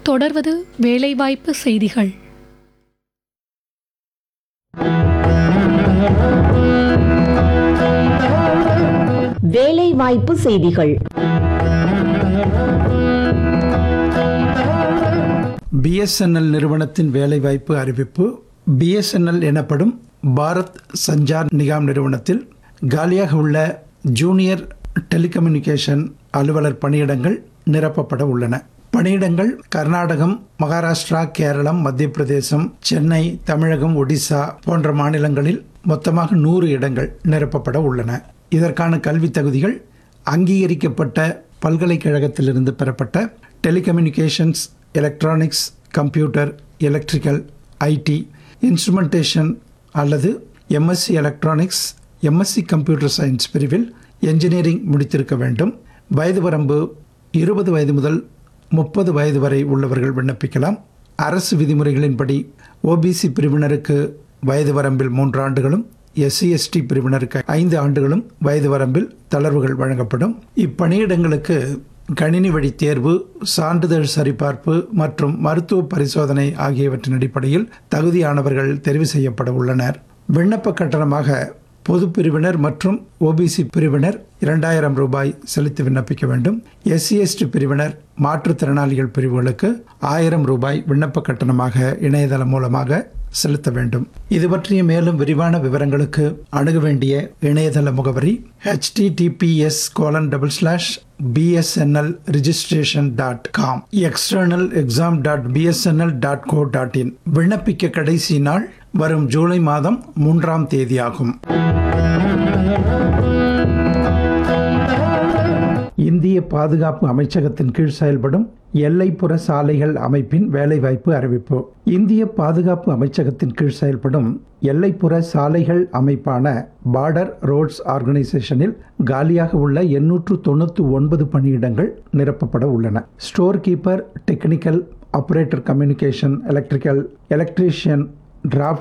தொடர்வது வேலைவாய்ப்பு செய்திகள் வேலைவாய்ப்பு செய்திகள் பிஎஸ்என்எல் நிறுவனத்தின் வேலைவாய்ப்பு அறிவிப்பு பிஎஸ்என்எல் எனப்படும் பாரத் சஞ்சார் நிகாம் நிறுவனத்தில் காலியாக உள்ள ஜூனியர் டெலிகம்யூனிகேஷன் அலுவலர் பணியிடங்கள் நிரப்பப்பட உள்ளன பணியிடங்கள் கர்நாடகம் மகாராஷ்டிரா கேரளம் மத்திய பிரதேசம் சென்னை தமிழகம் ஒடிசா போன்ற மாநிலங்களில் மொத்தமாக நூறு இடங்கள் நிரப்பப்பட உள்ளன இதற்கான கல்வி தகுதிகள் அங்கீகரிக்கப்பட்ட பல்கலைக்கழகத்திலிருந்து பெறப்பட்ட telecommunications electronics computer electrical IT instrumentation அல்லது MSc electronics MSc computer science பிரிவில் என்ஜினியரிங் முடித்திருக்க வேண்டும் வயது வரம்பு இருபது வயது முதல் முப்பது வயது வரை உள்ளவர்கள் விண்ணப்பிக்கலாம் அரசு விதிமுறைகளின்படி ஓபிசி பிரிவினருக்கு வயது வரம்பில் மூன்று ஆண்டுகளும் எஸ்சி எஸ்டி பிரிவினருக்கு ஐந்து ஆண்டுகளும் வயது வரம்பில் தளர்வுகள் வழங்கப்படும் இப்பணியிடங்களுக்கு கணினி வழி தேர்வு சான்றிதழ் சரிபார்ப்பு மற்றும் மருத்துவ பரிசோதனை ஆகியவற்றின் அடிப்படையில் தகுதியானவர்கள் தெரிவு செய்யப்பட உள்ளனர் விண்ணப்ப கட்டணமாக பொது பிரிவினர் மற்றும் ஓபிசி பிரிவினர் இரண்டாயிரம் ரூபாய் செலுத்தி விண்ணப்பிக்க வேண்டும் எஸ்சி எஸ்டி பிரிவினர் மாற்றுத்திறனாளிகள் பிரிவுகளுக்கு ஆயிரம் ரூபாய் விண்ணப்ப கட்டணமாக இணையதளம் மூலமாக செலுத்த வேண்டும் இது பற்றிய மேலும் விரிவான விவரங்களுக்கு அணுக வேண்டிய இணையதள முகவரி https colon double slash BSNL registration dot com external exam dot BSNL dot co dot in விண்ணப்பிக்க கடைசி நாள் வரும் ஜூலை மாதம் மூன்றாம் தேதியாகும் இந்திய பாதுகாப்பு அமைச்சகத்தின் கீழ் செயல்படும் எல்லைப்புற சாலைகள் அமைப்பின் வேலைவாய்ப்பு அறிவிப்பு இந்திய பாதுகாப்பு அமைச்சகத்தின் கீழ் செயல்படும் எல்லைப்புற சாலைகள் அமைப்பான பார்டர் ரோட்ஸ் ஆர்கனைசேஷனில் காலியாக உள்ள எண்ணூற்று தொண்ணூற்றி ஒன்பது பணியிடங்கள் நிரப்பப்பட உள்ளன store keeper technical operator communication electrical electrician draft